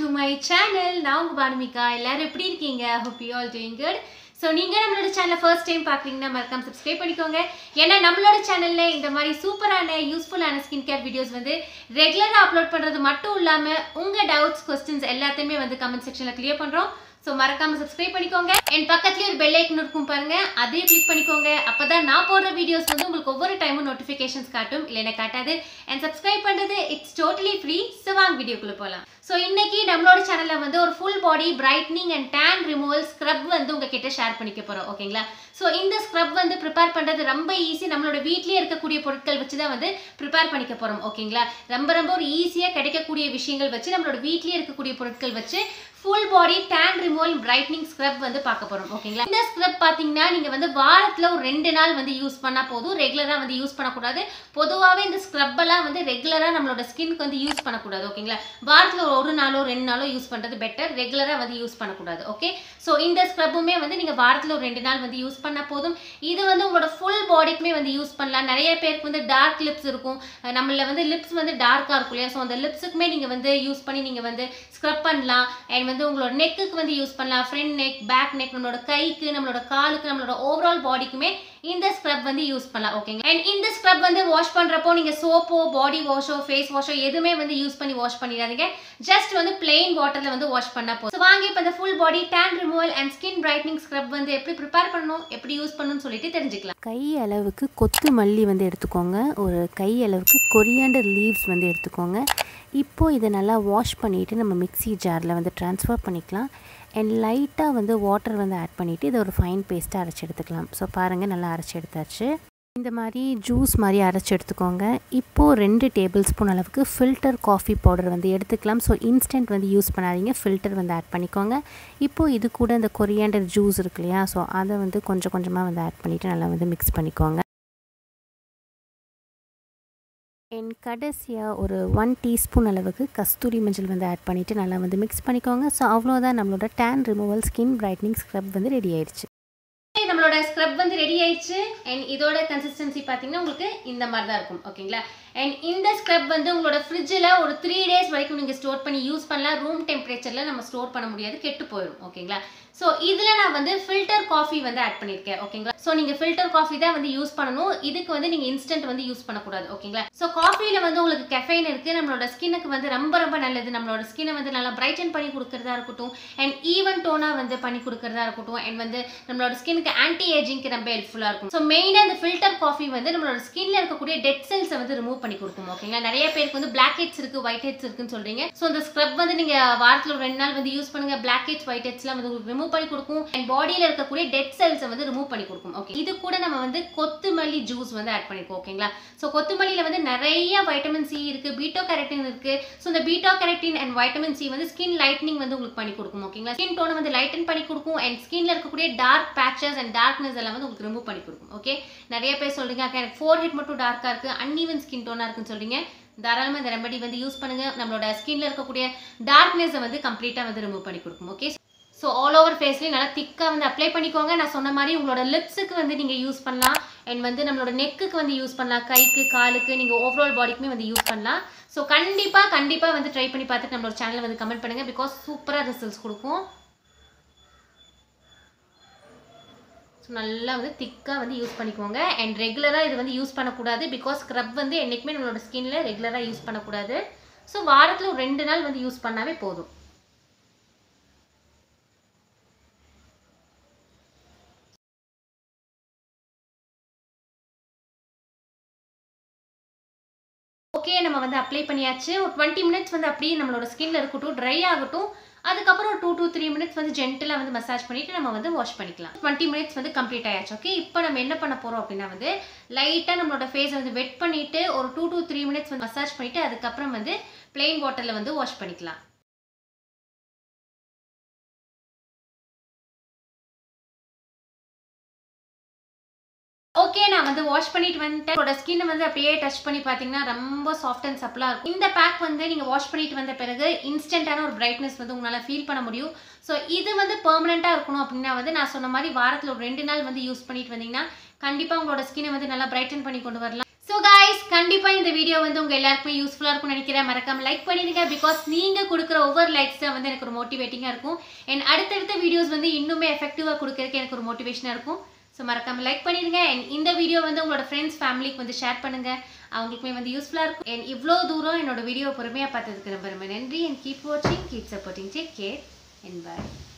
to my channel நான் உங்கள் பானுமிகா எல்லாரும் எப்படி இருக்கீங்க hope you all doing good so நீங்கள் நம்மளோட சேனலை ஃபர்ஸ்ட் டைம் பார்க்குறீங்கன்னா மறக்காம சப்ஸ்கிரைப் பண்ணிக்கோங்க ஏன்னா நம்மளோட சேனலில் இந்த மாதிரி சூப்பரான யூஸ்ஃபுல்லான ஸ்கின் கேர் வீடியோஸ் வந்து ரெகுலராக அப்லோட் பண்ணுறது மட்டும் இல்லாமல் உங்கள் டவுட்ஸ் கொஸ்டின்ஸ் எல்லாத்தையுமே வந்து கமெண்ட் செக்ஷனில் கிளியர் பண்ணுறோம் ஸோ மறக்காம சப்ஸ்கிரைப் பண்ணிக்கோங்க என் பக்கத்துலேயே ஒரு பெல் ஐக்கன் இருக்கும் பாருங்க அதையும் கிளிக் பண்ணிக்கோங்க அப்பதான் நான் போடுற வீடியோஸ் வந்து உங்களுக்கு ஒவ்வொரு டைமும் நோட்டிஃபிகேஷன்ஸ் காட்டும் இல்லைன்னா காட்டாது அண்ட் சப்ஸ்கிரைப் பண்ணுறது இட்ஸ் டோட்டலி ஃப்ரீ ஸோ வாங்க வீடியோக்குள்ளே போகலாம் ஸோ இன்னைக்கு நம்மளோட சேனலில் வந்து ஒரு full body brightening and tan removal scrub வந்து உங்ககிட்ட ஷேர் பண்ணிக்க போகிறோம் ஓகேங்களா ஸோ இந்த ஸ்க்ரப் வந்து ப்ரிப்பேர் பண்ணுறது ரொம்ப ஈஸி நம்மளோட வீட்லேயே இருக்கக்கூடிய பொருட்கள் வச்சு தான் வந்து ப்ரிப்பேர் பண்ணிக்க போகிறோம் ஓகேங்களா ரொம்ப ரொம்ப ஒரு ஈஸியாக கிடைக்கக்கூடிய விஷயங்கள் வச்சு நம்மளோட வீட்லேயே இருக்கக்கூடிய பொருட்கள் வச்சு full body tan removal brightening scrub வந்து பார்க்க போகிறோம் ஓகேங்களா இந்த ஸ்க்ரப் பார்த்தீங்கன்னா நீங்கள் வந்து வாரத்தில் ஒரு ரெண்டு நாள் வந்து யூஸ் பண்ணால் போதும் ரெகுலராக வந்து யூஸ் பண்ணக்கூடாது பொதுவாகவே இந்த ஸ்க்ரப் எல்லாம் வந்து ரெகுலராக நம்மளோட ஸ்கின்க்கு வந்து யூஸ் பண்ணக்கூடாது ஓகேங்களா வாரத்தில் ஒரு நாளோ ரெண்டு நாளோ யூஸ் பண்ணுறது பெட்டர் ரெகுலராக வந்து யூஸ் பண்ணக்கூடாது ஓகே ஸோ இந்த ஸ்க்ரப்புமே வந்து நீங்கள் வாரத்தில் ஒரு ரெண்டு நாள் வந்து யூஸ் பண்ணால் போதும் இது வந்து உங்களோட ஃபுல் பாடிக்குமே வந்து யூஸ் பண்ணலாம் நிறைய பேருக்கு வந்து டார்க் லிப்ஸ் இருக்கும் அஹ் நம்மள வந்து லிப்ஸ் வந்து டார்க்காக இருக்கும் இல்லையா ஸோ அந்த லிப்ஸுக்குமே நீங்கள் வந்து யூஸ் பண்ணி நீங்கள் வந்து ஸ்க்ரப் பண்ணலாம் அண்ட் வந்து உங்களோட நெக்குக்கு வந்து யூஸ் பண்ணலாம் ஃப்ரண்ட் நெக் பேக் நெக் நம்மளோட கைக்கு நம்மளோட காலுக்கு நம்மளோட ஓவரால் பாடிக்குமே இந்த ஸ்க்ரப் வந்து யூஸ் பண்ணலாம் ஓகேங்க அண்ட் இந்த ஸ்க்ரப் வந்து வாஷ் பண்ணுறப்போ நீங்கள் சோப்போ பாடி வாஷோ ஃபேஸ் வாஷோ எதுவுமே வந்து யூஸ் பண்ணி வாஷ் பண்ணிடாதீங்க ஜஸ்ட் வந்து பிளெயின் வாட்டரில் வந்து வாஷ் பண்ணால் போதும் So வாங்க இப்போ இந்த full body tan removal and skin brightening scrub வந்து எப்படி ப்ரிப்பேர் பண்ணணும் எப்படி யூஸ் பண்ணணும்னு சொல்லிட்டு தெரிஞ்சுக்கலாம் கை அளவுக்கு கொத்து மல்லி வந்து எடுத்துக்கோங்க ஒரு கை அளவுக்கு கொரியாண்டர் லீவ்ஸ் வந்து எடுத்துக்கோங்க இப்போது இதை நல்லா வாஷ் பண்ணிவிட்டு நம்ம மிக்ஸி ஜாரில் வந்து ட்ரான்ஸ்ஃபர் பண்ணிக்கலாம் அண்ட் லைட்டாக வந்து வாட்டர் வந்து ஆட் பண்ணிவிட்டு இதை ஒரு ஃபைன் பேஸ்ட்டாக அரைச்சி எடுத்துக்கலாம் ஸோ பாருங்கள் நல்லா அரைச்சி எடுத்தாச்சு இந்த மாதிரி ஜூஸ் மாதிரி அரைச்சி எடுத்துக்கோங்க இப்போது ரெண்டு டேபிள் ஸ்பூன் அளவுக்கு ஃபில்டர் காஃபி பவுடர் வந்து எடுத்துக்கலாம் ஸோ இன்ஸ்டன்ட் வந்து யூஸ் பண்ணாதீங்க ஃபில்டர் வந்து ஆட் பண்ணிக்கோங்க இப்போது இது கூட இந்த கொரியாண்டர் ஜூஸ் இருக்கு இல்லையா ஸோ அதை வந்து கொஞ்சம் கொஞ்சமாக வந்து ஆட் பண்ணிவிட்டு நல்லா வந்து மிக்ஸ் பண்ணிக்கோங்க என் கடைசியாக ஒரு ஒன் டீஸ்பூன் அளவுக்கு கஸ்தூரி மஞ்சள் வந்து ஆட் பண்ணிவிட்டு நல்லா வந்து மிக்ஸ் பண்ணிக்கோங்க ஸோ அவ்வளோதான் நம்மளோட tan removal skin brightening scrub வந்து ரெடி ஆயிடுச்சு நம்மளோட ஸ்க்ரப் வந்து ரெடி ஆயிடுச்சு அண்ட் இதோட கன்சிஸ்டன்சி பார்த்தீங்கன்னா உங்களுக்கு இந்த மாதிரி தான் இருக்கும் ஓகேங்களா அண்ட் இந்த ஸ்க்ரப் வந்து உங்களோட ஃப்ரிட்ஜில் ஒரு த்ரீ டேஸ் வரைக்கும் நீங்கள் ஸ்டோர் பண்ணி யூஸ் பண்ணலாம் ரூம் டெம்பரேச்சரில் நம்ம ஸ்டோர் பண்ண முடியாது கெட்டு போயிடும் ஓகேங்களா ஸோ இதில் நான் வந்து ஃபில்டர் காஃபி வந்து ஆட் பண்ணியிருக்கேன் ஓகேங்களா ஸோ நீங்கள் ஃபில்டர் காஃபி தான் வந்து யூஸ் பண்ணணும் இதுக்கு வந்து நீங்கள் இன்ஸ்டன்ட் வந்து யூஸ் பண்ணக்கூடாது ஓகேங்களா ஸோ காஃபியில் வந்து உங்களுக்கு கெஃபைன் இருக்குது நம்மளோட ஸ்கின்னுக்கு வந்து ரொம்ப ரொம்ப நல்லது நம்மளோட ஸ்கின்னை வந்து நல்லா பிரைட்டன் பண்ணி கொடுக்கறதா இருக்கட்டும் அண்ட் ஈவன் டோனாக வந்து பண்ணி கொடுக்கறதா இருக்கட்டும் அண்ட் வந்து நம்மளோட ஸ்கின்னுக்கு ஆன்டி ஏஜிங்க்கு ரொம்ப ஹெல்ப்ஃபுல்லாக இருக்கும் ஸோ மெயினாக இந்த ஃபில்டர் காஃபி வந்து நம்மளோட ஸ்கின்ல இருக்கக்கூடிய டெட் செல்ஸை வந்து ரிமூவ் பண்ணி கொடுக்கும் ஓகேங்களா நிறைய பேருக்கு வந்து பிளாக் ஹெட்ஸ் இருக்குது ஒயிட் ஹெட்ஸ் இருக்குன்னு சொல்கிறீங்க ஸோ இந்த ஸ்க்ரப் வந்து நீங்கள் வாரத்தில் ஒரு ரெண்டு நாள் வந்து யூஸ் பண்ணுங்கள் பிளாக் ஹெட்ஸ் ஒயிட் ஹெட்ஸ்லாம் வந்து உங்களுக்கு ரிமூவ் பண்ணி கொடுக்கும் அண்ட் பாடியில் இருக்கக்கூடிய டெட் செல்ஸை வந்து ரிமூவ் பண்ணி கொடுக்கும் ஓகே இது கூட நம்ம வந்து கொத்துமல்லி ஜூஸ் வந்து ஆட் பண்ணிருக்கோம் ஓகேங்களா ஸோ கொத்துமல்லியில் வந்து நிறைய வைட்டமின் சி இருக்குது பீட்டோ கேரட்டின் இருக்குது ஸோ இந்த beta carotene and vitamin C வந்து ஸ்கின் லைட்னிங் வந்து உங்களுக்கு பண்ணி கொடுக்கும் ஓகேங்களா ஸ்கின் டோனை வந்து லைட்டன் பண்ணி கொடுக்கும் அண்ட் ஸ்கின்ல இருக்கக்கூடிய டார்க் பேச்சஸ் அண்ட் டார்க்னஸ் எல்லாம் வந்து உங்களுக்கு ரிமூவ் பண்ணி கொடுக்கும் ஓகே நிறைய பேர் சொல்றீங்க அக்கா எனக்கு ஃபோர் ஹெட் மட்டும் டார்க்காக இருக்குது அன்இவன் ஸ்கின் டோனாக இருக்குன்னு சொல்றீங்க தாராளமாக இந்த ரெமடி வந்து யூஸ் பண்ணுங்க நம்மளோட ஸ்கின்ல இருக்கக்கூடிய டார்க்னஸை வந்து கம்ப்ளீட்டாக வந்து ரிமூவ் பண்ணி கொடுக்கும் ஓகே ஸோ ஆல் ஓவர் ஃபேஸ்லேயும் நல்லா திக்காக வந்து அப்ளை பண்ணிக்கோங்க நான் சொன்ன மாதிரி உங்களோட லிப்ஸுக்கு வந்து நீங்கள் யூஸ் பண்ணலாம் அண்ட் வந்து நம்மளோட நெக்குக்கு வந்து யூஸ் பண்ணலாம் கைக்கு காலுக்கு நீங்கள் ஓவரால் பாடிக்குமே வந்து யூஸ் பண்ணலாம் ஸோ கண்டிப்பாக கண்டிப்பாக வந்து ட்ரை பண்ணி பார்த்துட்டு நம்மளோட சேனலை வந்து கமெண்ட் பண்ணுங்கள் பிகாஸ் சூப்பராக ரிசல்ட்ஸ் கொடுக்கும் ஸோ நல்லா வந்து திக்காக வந்து யூஸ் பண்ணிக்கோங்க அண்ட் ரெகுலராக இது வந்து யூஸ் பண்ணக்கூடாது பிகாஸ் ஸ்க்ரப் வந்து என்றைக்குமே நம்மளோட ஸ்கின்ல ரெகுலராக யூஸ் பண்ணக்கூடாது ஸோ வாரத்தில் ஒரு ரெண்டு நாள் வந்து யூஸ் பண்ணாவே போதும் ஓகே நம்ம வந்து அப்ளை பண்ணியாச்சு ஒரு டுவெண்ட்டி மினிட்ஸ் வந்து அப்படியே நம்மளோட ஸ்கின்ல இருக்கட்டும் ட்ரை ஆகட்டும் அதுக்கப்புறம் ஒரு டூ டூ த்ரீ மினிட்ஸ் வந்து ஜென்டலாக வந்து மசாஜ் பண்ணிட்டு நம்ம வந்து வாஷ் பண்ணிக்கலாம் டுவெண்ட்டி மினிட்ஸ் வந்து கம்ப்ளீட் ஆயாச்சு ஓகே இப்போ நம்ம என்ன பண்ண போகிறோம் அப்படின்னா வந்து லைட்டாக நம்மளோட ஃபேஸை வந்து வெட் பண்ணிட்டு ஒரு டூ டூ த்ரீ மினிட்ஸ் வந்து மசாஜ் பண்ணிட்டு அதுக்கப்புறம் வந்து பிளெயின் வாட்டரில் வந்து வாஷ் பண்ணிக்கலாம் ஓகே நான் வந்து வாஷ் பண்ணிட்டு வந்துட்டேன் என்னோட ஸ்கின் வந்து அப்படியே டச் பண்ணி பார்த்தீங்கன்னா ரொம்ப சாஃப்ட் அண்ட் சப்ளாக இருக்கும் இந்த பேக் வந்து நீங்கள் வாஷ் பண்ணிட்டு வந்த பிறகு இன்ஸ்டன்டான ஒரு பிரைட்னஸ் வந்து உங்களால் ஃபீல் பண்ண முடியும் ஸோ இது வந்து பெர்மனெண்ட்டாக இருக்கணும் அப்படின்னா வந்து நான் சொன்ன மாதிரி வாரத்தில் ஒரு ரெண்டு நாள் வந்து யூஸ் பண்ணிட்டு வந்தீங்கன்னா கண்டிப்பாக உங்களோட ஸ்கினை வந்து நல்லா பிரைட்டன் பண்ணி கொண்டு வரலாம் ஸோ ஸோ காய்ஸ் கண்டிப்பாக இந்த வீடியோ வந்து உங்கள் எல்லாருக்குமே யூஸ்ஃபுல்லாக இருக்கும்னு நினைக்கிறேன் மறக்காம லைக் பண்ணிடுங்க பிகாஸ் நீங்கள் கொடுக்குற ஒவ்வொரு லைக்ஸ் தான் வந்து எனக்கு ஒரு மோட்டிவேட்டிங்காக இருக்கும் அண்ட் அடுத்தடுத்த வீடியோஸ் வந்து இன்னுமே எஃபெக்டிவாக கொடுக்கறதுக்கு எனக்கு ஒரு மோட்டிவேஷனாக இருக்கும் ஸோ மறக்காம லைக் பண்ணிடுங்க அண்ட் இந்த வீடியோ வந்து உங்களோட ஃப்ரெண்ட்ஸ் ஃபேமிலிக்கு வந்து ஷேர் பண்ணுங்க அவங்களுக்குமே வந்து யூஸ்ஃபுல்லாக இருக்கும் அண்ட் இவ்வளோ தூரம் என்னோட வீடியோ பொறுமையாக பார்த்ததுக்கு ரொம்ப ரொம்ப நன்றி அண்ட் கீப் வாட்சிங் keep supporting take care and bye